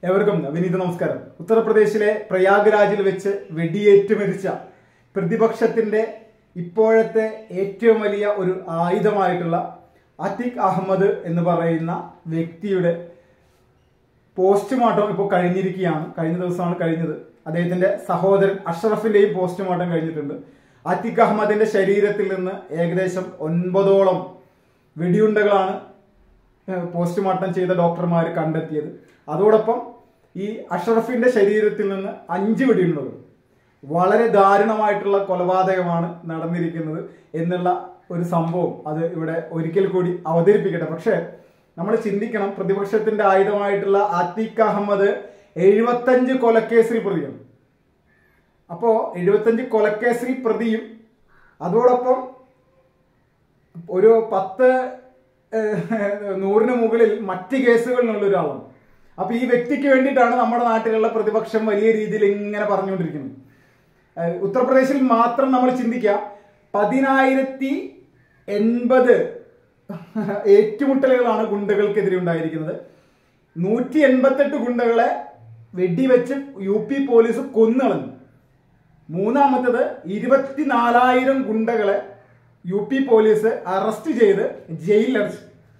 എവർക്കും വിനീത നമസ്കാരം ഉത്തർപ്രദേശിലെ പ്രയാഗ്രാജിൽ വെച്ച് വെടിയേറ്റ് മരിച്ച പ്രതിപക്ഷത്തിന്റെ ഇപ്പോഴത്തെ ഏറ്റവും വലിയ ഒരു ആയുധമായിട്ടുള്ള അത്തിഖ് അഹമ്മദ് എന്ന് പറയുന്ന വ്യക്തിയുടെ പോസ്റ്റ്മോർട്ടം ഇപ്പോൾ കഴിഞ്ഞിരിക്കുകയാണ് കഴിഞ്ഞ ദിവസമാണ് കഴിഞ്ഞത് അദ്ദേഹത്തിന്റെ സഹോദരൻ അഷ്റഫിന്റെയും പോസ്റ്റ്മോർട്ടം കഴിഞ്ഞിട്ടുണ്ട് അത്തിഖ് അഹമ്മദിന്റെ ശരീരത്തിൽ നിന്ന് ഏകദേശം ഒൻപതോളം വെടിയുണ്ടകളാണ് ഏഹ്, പോസ്റ്റ്മോർട്ടം ചെയ്ത ഡോക്ടർമാർ കണ്ടെത്തിയത് അതോടൊപ്പം ഈ അഷ്റഫിന്റെ ശരീരത്തിൽ നിന്ന് അഞ്ച് വെടിയുണ്ടകൾ വളരെ ദാരുണമായിട്ടുള്ള കൊലപാതകമാണ് നടന്നിരിക്കുന്നത് എന്നുള്ള ഒരു സംഭവം അത് ഇവിടെ ഒരിക്കൽ കൂടി അവതരിപ്പിക്കട്ടെ പക്ഷേ നമ്മൾ ചിന്തിക്കണം പ്രതിപക്ഷത്തിന്റെ ആയുധമായിട്ടുള്ള ആത്തിഖ് അഹമ്മദ് എഴുപത്തഞ്ച് കൊലക്കേസിൽ പ്രതിയാണ് അപ്പോ എഴുപത്തഞ്ച് കൊലക്കേസിൽ പ്രതിയും അതോടൊപ്പം ഒരു പത്ത് ഏഹ്, നൂറിന് മുകളിൽ മറ്റ് കേസുകളിലുള്ള ഒരാളാണ് അപ്പൊ ഈ വ്യക്തിക്ക് വേണ്ടിയിട്ടാണ് നമ്മുടെ നാട്ടിലുള്ള പ്രതിപക്ഷം വലിയ രീതിയിൽ ഇങ്ങനെ പറഞ്ഞുകൊണ്ടിരിക്കുന്നത് ഏഹ്, ഉത്തർപ്രദേശിൽ മാത്രം നമ്മൾ ചിന്തിക്കുക പതിനായിരത്തി എൺപത് ഏറ്റുമുട്ടലുകളാണ് ഗുണ്ടകൾക്കെതിരെ ഉണ്ടായിരിക്കുന്നത് നൂറ്റി എൺപത്തെട്ട് ഗുണ്ടകളെ വെടിവെച്ച് യു പി പോലീസ് കൊന്നുകളഞ്ഞു മൂന്നാമത്തത് ഇരുപത്തിനാലായിരം ഗുണ്ടകളെ യു പി പോലീസ് അറസ്റ്റ് ചെയ്ത് ജയിലിലടച്ചു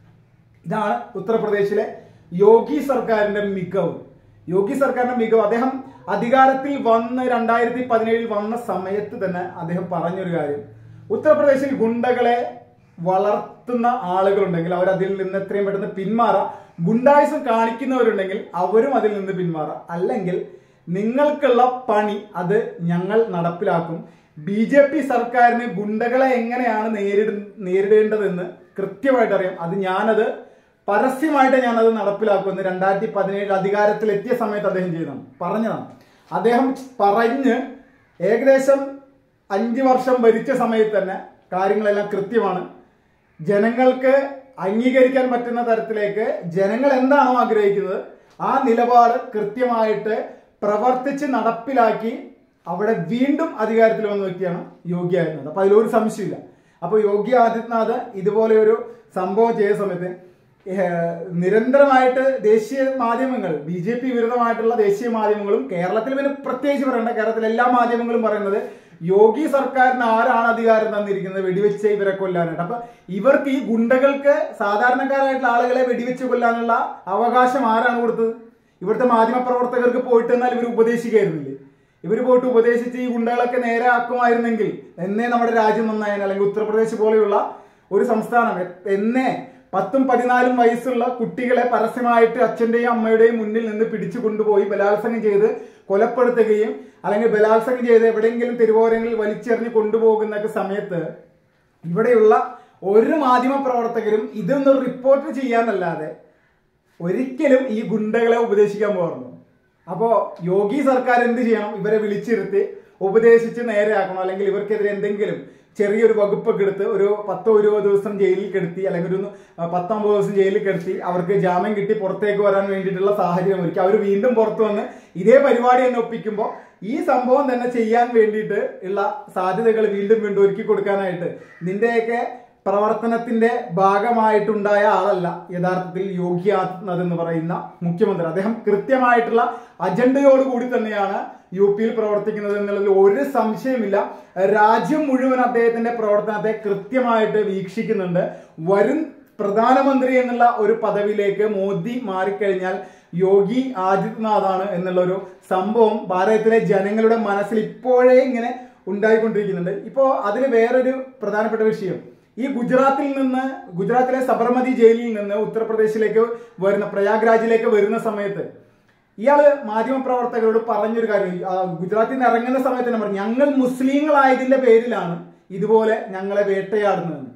ഇതാണ് ഉത്തർപ്രദേശിലെ യോഗി സർക്കാരിന്റെ മികവ് യോഗി സർക്കാരിന്റെ മികവ് അദ്ദേഹം അധികാരത്തിൽ വന്ന് രണ്ടായിരത്തി പതിനേഴിൽ വന്ന സമയത്ത് തന്നെ അദ്ദേഹം പറഞ്ഞൊരു കാര്യം ഉത്തർപ്രദേശിൽ ഗുണ്ടകളെ വളർത്തുന്ന ആളുകളുണ്ടെങ്കിൽ അവർ അതിൽ നിന്ന് എത്രയും പെട്ടെന്ന് പിന്മാറാം ഗുണ്ടായുസം കാണിക്കുന്നവരുണ്ടെങ്കിൽ അവരും അതിൽ നിന്ന് പിന്മാറാം അല്ലെങ്കിൽ നിങ്ങൾക്കുള്ള പണി അത് ഞങ്ങൾ നടപ്പിലാക്കും ബി ജെ പി സർക്കാരിന് ഗുണ്ടകളെ എങ്ങനെയാണ് നേരിട നേരിടേണ്ടതെന്ന് കൃത്യമായിട്ട് അറിയാം അത് ഞാനത് പരസ്യമായിട്ട് ഞാനത് നടപ്പിലാക്കുമെന്ന് രണ്ടായിരത്തി പതിനേഴ് അധികാരത്തിലെത്തിയ സമയത്ത് അദ്ദേഹം ചെയ്തതാണ് പറഞ്ഞതാണ് അദ്ദേഹം പറഞ്ഞ് ഏകദേശം അഞ്ച് വർഷം ഭരിച്ച സമയത്ത് തന്നെ കാര്യങ്ങളെല്ലാം കൃത്യമാണ് ജനങ്ങൾക്ക് അംഗീകരിക്കാൻ പറ്റുന്ന തരത്തിലേക്ക് ജനങ്ങൾ എന്താണോ ആഗ്രഹിക്കുന്നത് ആ നിലപാട് കൃത്യമായിട്ട് പ്രവർത്തിച്ച് നടപ്പിലാക്കി അവിടെ വീണ്ടും അധികാരത്തിൽ വന്ന വ്യക്തിയാണ് യോഗി ആദിത്യനാഥ് അപ്പൊ അതിലൊരു സംശയമില്ല അപ്പൊ യോഗി ആദിത്യനാഥ് ഇതുപോലെ ഒരു സംഭവം ചെയ്ത സമയത്ത് ഏഹ്, നിരന്തരമായിട്ട് ദേശീയ മാധ്യമങ്ങൾ ബി ജെ പി വിരുദ്ധമായിട്ടുള്ള ദേശീയ മാധ്യമങ്ങളും കേരളത്തിൽ പിന്നെ പ്രത്യേകിച്ച് പറയണ്ട കേരളത്തിലെ എല്ലാ മാധ്യമങ്ങളും പറയുന്നത് യോഗി സർക്കാരിന് ആരാണ് അധികാരം തന്നിരിക്കുന്നത് വെടിവെച്ച് ഇവരെ കൊല്ലാനായിട്ട് അപ്പൊ ഇവർക്ക് ഈ ഗുണ്ടകൾക്ക് സാധാരണക്കാരായിട്ടുള്ള ആളുകളെ വെടിവെച്ച് കൊല്ലാനുള്ള അവകാശം ആരാണ് കൊടുത്തത് ഇവിടുത്തെ മാധ്യമ പ്രവർത്തകർക്ക് പോയിട്ട് എന്നാൽ ഇവർ ഉപദേശിക്കായിരുന്നില്ലേ ഇവർ പോയിട്ട് ഉപദേശിച്ച് ഈ ഗുണ്ടകളൊക്കെ നേരെ ആക്കുമായിരുന്നെങ്കിൽ എന്നേ നമ്മുടെ രാജ്യം നന്നായനെ അല്ലെങ്കിൽ ഉത്തർപ്രദേശ് പോലെയുള്ള ഒരു സംസ്ഥാനം എ- എന്നേ പത്തും പതിനാലും വയസ്സുള്ള കുട്ടികളെ പരസ്യമായിട്ട് അച്ഛന്റെയും അമ്മയുടെയും മുന്നിൽ നിന്ന് പിടിച്ചു കൊണ്ടുപോയി ബലാത്സംഗം ചെയ്ത് കൊലപ്പെടുത്തുകയും അല്ലെങ്കിൽ ബലാത്സംഗം ചെയ്ത് എവിടെയെങ്കിലും തെരുവോരങ്ങളിൽ വലിച്ചെറിഞ്ഞ് കൊണ്ടുപോകുന്ന സമയത്ത് ഇവിടെയുള്ള ഒരു മാധ്യമ പ്രവർത്തകരും ഇതൊന്നും റിപ്പോർട്ട് ചെയ്യാനല്ലാതെ ഒരിക്കലും ഈ ഗുണ്ടകളെ ഉപദേശിക്കാൻ പോകാറുണ്ട് അപ്പോ യോഗി സർക്കാർ എന്ത് ചെയ്യണം ഇവരെ വിളിച്ചിരുത്തി ഉപദേശിച്ച് നേരെയാക്കണം അല്ലെങ്കിൽ ഇവർക്കെതിരെ എന്തെങ്കിലും ചെറിയൊരു വകുപ്പൊക്കെ എടുത്ത് ഒരു പത്തോ ഇരുപതോ ദിവസം ജയിലിൽ കിടത്തി അല്ലെങ്കിൽ ഒരു പത്തൊമ്പത് ദിവസം ജയിലിൽ കിടത്തി അവർക്ക് ജാമ്യം കിട്ടി പുറത്തേക്ക് വരാൻ വേണ്ടിയിട്ടുള്ള സാഹചര്യം ഒരുക്കി അവർ വീണ്ടും പുറത്തു വന്ന് ഇതേ പരിപാടി തന്നെ ഒപ്പിക്കുമ്പോൾ ഈ സംഭവം തന്നെ ചെയ്യാൻ വേണ്ടിയിട്ട് ഉള്ള സാധ്യതകൾ വീണ്ടും വീണ്ടും ഒരുക്കി കൊടുക്കാനായിട്ട് നിന്റെയൊക്കെ പ്രവർത്തനത്തിന്റെ ഭാഗമായിട്ടുണ്ടായ ആളല്ല യഥാർത്ഥത്തിൽ യോഗി ആദിത്യനാഥ് എന്ന് പറയുന്ന മുഖ്യമന്ത്രി അദ്ദേഹം കൃത്യമായിട്ടുള്ള അജണ്ടയോടുകൂടി തന്നെയാണ് യു പിയിൽ പ്രവർത്തിക്കുന്നത് എന്നുള്ളതിൽ ഒരു സംശയമില്ല രാജ്യം മുഴുവൻ അദ്ദേഹത്തിന്റെ പ്രവർത്തനത്തെ കൃത്യമായിട്ട് വീക്ഷിക്കുന്നുണ്ട് വരും പ്രധാനമന്ത്രി എന്നുള്ള ഒരു പദവിയിലേക്ക് മോദി മാറിക്കഴിഞ്ഞാൽ യോഗി ആദിത്യനാഥാണ് എന്നുള്ള ഒരു സംഭവം ഭാരതത്തിലെ ജനങ്ങളുടെ മനസ്സിൽ ഇപ്പോഴേ ഇങ്ങനെ ഉണ്ടായിക്കൊണ്ടിരിക്കുന്നുണ്ട് ഇപ്പോ അതിൽ വേറൊരു പ്രധാനപ്പെട്ട വിഷയം ഈ ഗുജറാത്തിൽ നിന്ന് ഗുജറാത്തിലെ സബർമതി ജയിലിൽ നിന്ന് ഉത്തർപ്രദേശിലേക്ക് വരുന്ന പ്രയാഗ്രാജിലേക്ക് വരുന്ന സമയത്ത് ഇയാള് മാധ്യമപ്രവർത്തകരോട് പറഞ്ഞൊരു കാര്യം ആ, ഗുജറാത്തിൽ നിന്ന് ഇറങ്ങുന്ന സമയത്ത് തന്നെ പറഞ്ഞു ഞങ്ങൾ മുസ്ലിങ്ങളായതിന്റെ പേരിലാണ് ഇതുപോലെ ഞങ്ങളെ വേട്ടയാടുന്നതെന്ന്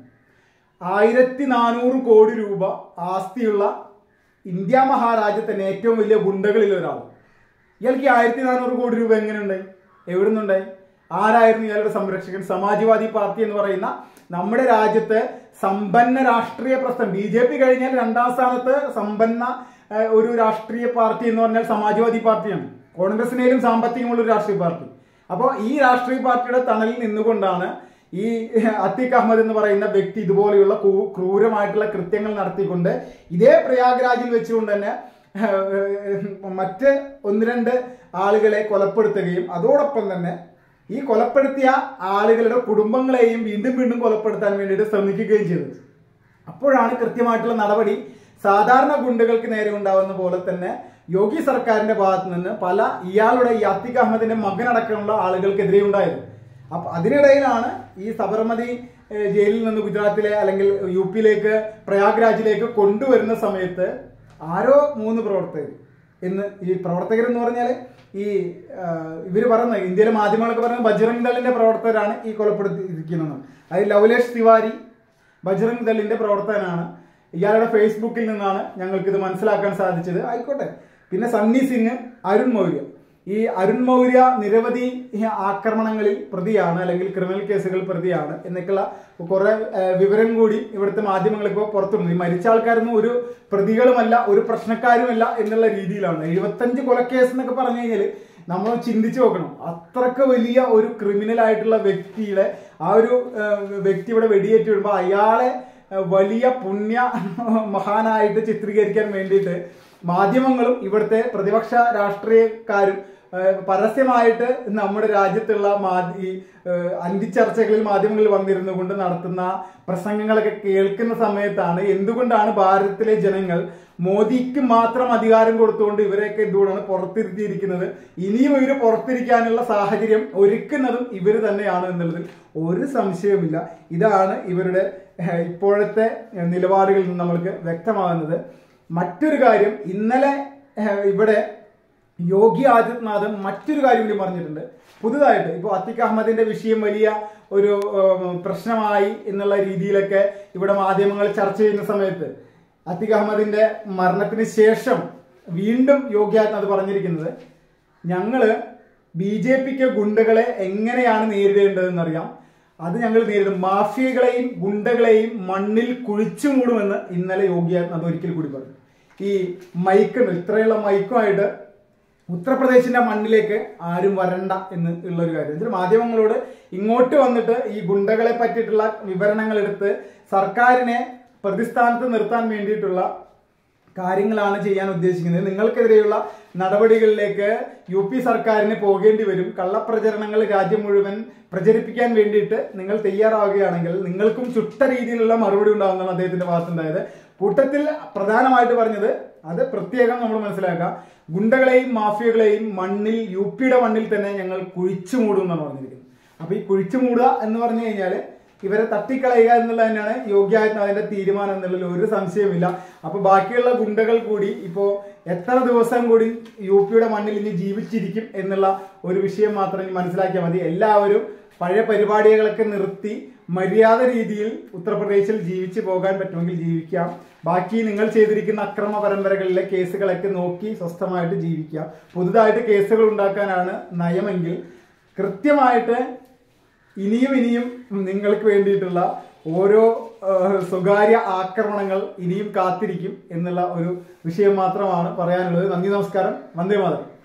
ആയിരത്തി നാനൂറ് കോടി രൂപ ആസ്തിയുള്ള ഇന്ത്യ മഹാരാജ്യത്തിന്റെ ഏറ്റവും വലിയ ഗുണ്ടകളിൽ ഒരാൾ ഇയാൾക്ക് ഈ ആയിരത്തി നാനൂറ് കോടി രൂപ എങ്ങനെ ഉണ്ടായി എവിടെ നിന്നുണ്ടായി ആരായിരുന്നു ഇയാളുടെ സംരക്ഷകൻ സമാജ്വാദി പാർട്ടി എന്ന് പറയുന്ന നമ്മുടെ രാജ്യത്തെ സമ്പന്ന രാഷ്ട്രീയ പ്രസ്ഥാനം ബി ജെ പി കഴിഞ്ഞാൽ രണ്ടാം സ്ഥാനത്ത് സമ്പന്ന ഏഹ്, ഒരു രാഷ്ട്രീയ പാർട്ടി എന്ന് പറഞ്ഞാൽ സമാജ്വാദി പാർട്ടിയാണ് കോൺഗ്രസിനേലും സാമ്പത്തികമുള്ള ഒരു രാഷ്ട്രീയ പാർട്ടി അപ്പോൾ ഈ രാഷ്ട്രീയ പാർട്ടിയുടെ തണലിൽ നിന്നുകൊണ്ടാണ് ഈ അത്തിഖ് അഹമ്മദ് എന്ന് പറയുന്ന വ്യക്തി ഇതുപോലെയുള്ള ക്രൂ- ക്രൂരമായിട്ടുള്ള കൃത്യങ്ങൾ നടത്തിക്കൊണ്ട് ഇതേ പ്രയാഗ്രാജിൽ വെച്ചുകൊണ്ട് തന്നെ ഏഹ്, മറ്റ് ഒന്ന് രണ്ട് ആളുകളെ കൊലപ്പെടുത്തുകയും അതോടൊപ്പം തന്നെ ഈ കൊലപ്പെടുത്തിയ ആളുകളുടെ കുടുംബങ്ങളെയും വീണ്ടും വീണ്ടും കൊലപ്പെടുത്താൻ വേണ്ടിയിട്ട് ശ്രമിക്കുകയും ചെയ്തത് അപ്പോഴാണ് കൃത്യമായിട്ടുള്ള നടപടി സാധാരണ ഗുണ്ടകൾക്ക് നേരെ ഉണ്ടാവുന്ന പോലെ തന്നെ യോഗി സർക്കാരിന്റെ ഭാഗത്ത് നിന്ന് പല ഇയാളുടെ ഈ അത്തിഖ് അഹമ്മദിന്റെ മകനടക്കമുള്ള ആളുകൾക്കെതിരെ ഉണ്ടായത് അപ്പൊ അതിനിടയിലാണ് ഈ സബർമതി ഏഹ്, ജയിലിൽ നിന്ന് ഗുജറാത്തിലെ അല്ലെങ്കിൽ യു പിയിലേക്ക് പ്രയാഗ്രാജിലേക്ക് കൊണ്ടുവരുന്ന സമയത്ത് ആരോ മൂന്ന് പ്രവർത്തകർ എന്ന് ഈ പ്രവർത്തകർ എന്ന് പറഞ്ഞാൽ ഈ ആ, ഇവര് പറയുന്നത് ഇന്ത്യയിലെ മാധ്യമങ്ങളൊക്കെ പറയുന്നത് ബജ്രംഗ് ദളിന്റെ പ്രവർത്തകരാണ് ഈ കൊലപ്പെടുത്തിയിരിക്കുന്നത് അത് ലവലേഷ് തിവാരി ബജ്രംഗ് ദളിന്റെ പ്രവർത്തകനാണ് ഇയാളുടെ ഫേസ്ബുക്കിൽ നിന്നാണ് ഞങ്ങൾക്ക് ഇത് മനസ്സിലാക്കാൻ സാധിച്ചത് ആയിക്കോട്ടെ പിന്നെ സണ്ണി സിംഗ് അരുൺ മൗര്യ ഈ അരുൺ മൗര്യ നിരവധി ആക്രമണങ്ങളിൽ പ്രതിയാണ് അല്ലെങ്കിൽ ക്രിമിനൽ കേസുകൾ പ്രതിയാണ് എന്നൊക്കെയുള്ള കുറെ ഏഹ്, വിവരം കൂടി ഇവിടുത്തെ മാധ്യമങ്ങൾ ഇപ്പോൾ പുറത്തുണ്ട് ഈ മരിച്ച ആൾക്കാരൊന്നും ഒരു പ്രതികളുമല്ല ഒരു പ്രശ്നക്കാരുമല്ല എന്നുള്ള രീതിയിലാണ് എഴുപത്തഞ്ച് കൊലക്കേസ് എന്നൊക്കെ പറഞ്ഞു കഴിഞ്ഞാൽ നമ്മൾ ചിന്തിച്ചു നോക്കണം അത്രക്ക് വലിയ ഒരു ക്രിമിനൽ ആയിട്ടുള്ള വ്യക്തിയുടെ ആ ഒരു ഏഹ്, വ്യക്തി ഇവിടെ വെടിയേറ്റ് വിടുമ്പോൾ അയാളെ ഏഹ്, വലിയ പുണ്യ മഹാനായിട്ട് ചിത്രീകരിക്കാൻ വേണ്ടിയിട്ട് മാധ്യമങ്ങളും ഇവിടുത്തെ പ്രതിപക്ഷ രാഷ്ട്രീയക്കാരും ഏഹ്, പരസ്യമായിട്ട് നമ്മുടെ രാജ്യത്തുള്ള മാ- ഈ ഏഹ്, അന്തിച്ചർച്ചകളിൽ മാധ്യമങ്ങളിൽ വന്നിരുന്നു കൊണ്ട് നടത്തുന്ന പ്രസംഗങ്ങളൊക്കെ കേൾക്കുന്ന സമയത്താണ് എന്തുകൊണ്ടാണ് ഭാരതത്തിലെ ജനങ്ങൾ മോദിക്ക് മാത്രം അധികാരം കൊടുത്തുകൊണ്ട് ഇവരെയൊക്കെ എന്തുകൊണ്ടാണ് പുറത്തിരുത്തിയിരിക്കുന്നത് ഇനിയും ഇവർ പുറത്തിരിക്കാനുള്ള സാഹചര്യം ഒരുക്കുന്നതും ഇവർ തന്നെയാണ് എന്നുള്ളതിൽ ഒരു സംശയവുമില്ല ഇതാണ് ഇവരുടെ ഏഹ്, ഇപ്പോഴത്തെ ഏഹ്, നിലപാടുകളിൽ നിന്ന് നമ്മൾക്ക് വ്യക്തമാകുന്നത് മറ്റൊരു കാര്യം ഇന്നലെ ഏഹ്, ഇവിടെ യോഗി ആദിത്യനാഥ് മറ്റൊരു കാര്യം കൂടി പറഞ്ഞിട്ടുണ്ട് പുതുതായിട്ട് ഇപ്പോൾ അത്തിഖ് അഹമ്മദിന്റെ വിഷയം വലിയ ഒരു ഏഹ്, പ്രശ്നമായി എന്നുള്ള രീതിയിലൊക്കെ ഇവിടെ മാധ്യമങ്ങൾ ചർച്ച ചെയ്യുന്ന സമയത്ത് അത്തിഖ് അഹമ്മദിന്റെ മരണത്തിന് ശേഷം വീണ്ടും യോഗി ആദിത്യനാഥ് പറഞ്ഞിരിക്കുന്നത് ഞങ്ങള് ബി ജെ പിക്ക് ഗുണ്ടകളെ എങ്ങനെയാണ് നേരിടേണ്ടതെന്നറിയാം അത് ഞങ്ങൾ നേരിടും മാഫിയകളെയും ഗുണ്ടകളെയും മണ്ണിൽ കുഴിച്ചു മൂടുമെന്ന് ഇന്നലെ യോഗി ആദിത്യനാഥ് ഒരിക്കൽ കൂടി പറഞ്ഞു ഈ മൈക്ക് ഇത്രയുള്ള മൈക്കുമായിട്ട് ഉത്തർപ്രദേശിന്റെ മണ്ണിലേക്ക് ആരും വരണ്ട എന്ന് ഉള്ള ഒരു കാര്യം എന്നിട്ട് മാധ്യമങ്ങളോട് ഇങ്ങോട്ട് വന്നിട്ട് ഈ ഗുണ്ടകളെ പറ്റിയിട്ടുള്ള വിവരണങ്ങൾ എടുത്ത് സർക്കാരിനെ പ്രതിസ്ഥാനത്ത് നിർത്താൻ വേണ്ടിയിട്ടുള്ള കാര്യങ്ങളാണ് ചെയ്യാൻ ഉദ്ദേശിക്കുന്നത് നിങ്ങൾക്കെതിരെയുള്ള നടപടികളിലേക്ക് യു പി സർക്കാരിന് പോകേണ്ടി വരും കള്ളപ്രചരണങ്ങൾ രാജ്യം മുഴുവൻ പ്രചരിപ്പിക്കാൻ വേണ്ടിയിട്ട് നിങ്ങൾ തയ്യാറാവുകയാണെങ്കിൽ നിങ്ങൾക്കും ചുട്ട രീതിയിലുള്ള മറുപടി ഉണ്ടാകുന്നതാണ് അദ്ദേഹത്തിന്റെ ഭാഗത്തുണ്ടായത് കൂട്ടത്തിൽ പ്രധാനമായിട്ട് പറഞ്ഞത് അത് പ്രത്യേകം നമ്മൾ മനസ്സിലാക്കാം ഗുണ്ടകളെയും മാഫിയകളെയും മണ്ണിൽ യു പിയുടെ മണ്ണിൽ തന്നെ ഞങ്ങൾ കുഴിച്ചു മൂടും എന്നാണ് പറഞ്ഞിരിക്കുന്നത് അപ്പൊ ഈ കുഴിച്ചു മൂടുക എന്ന് പറഞ്ഞു കഴിഞ്ഞാൽ ഇവരെ തട്ടിക്കളയുക എന്നുള്ളത് തന്നെയാണ് യോഗ്യ ആദിത്യനാഥിന്റെ തീരുമാനം എന്നുള്ളതിൽ ഒരു സംശയമില്ല അപ്പൊ ബാക്കിയുള്ള ഗുണ്ടകൾ കൂടി ഇപ്പോ എത്ര ദിവസം കൂടി യു പിയുടെ മണ്ണിൽ ഇനി ജീവിച്ചിരിക്കും എന്നുള്ള ഒരു വിഷയം മാത്രം ഇനി മനസ്സിലാക്കിയാൽ മതി എല്ലാവരും പഴയ പരിപാടികളൊക്കെ നിർത്തി മര്യാദ രീതിയിൽ ഉത്തർപ്രദേശിൽ ജീവിച്ചു പോകാൻ പറ്റുമെങ്കിൽ ജീവിക്കാം ബാക്കി നിങ്ങൾ ചെയ്തിരിക്കുന്ന അക്രമ പരമ്പരകളിലെ കേസുകളൊക്കെ നോക്കി സ്വസ്ഥമായിട്ട് ജീവിക്കാം പുതുതായിട്ട് കേസുകൾ ഉണ്ടാക്കാനാണ് നയമെങ്കിൽ കൃത്യമായിട്ട് ഇനിയും ഇനിയും നിങ്ങൾക്ക് വേണ്ടിയിട്ടുള്ള ഓരോ ആ, സ്വകാര്യ ആക്രമണങ്ങൾ ഇനിയും കാത്തിരിക്കും എന്നുള്ള ഒരു വിഷയം മാത്രമാണ് പറയാനുള്ളത് നന്ദി നമസ്കാരം വന്ദേ മാതരം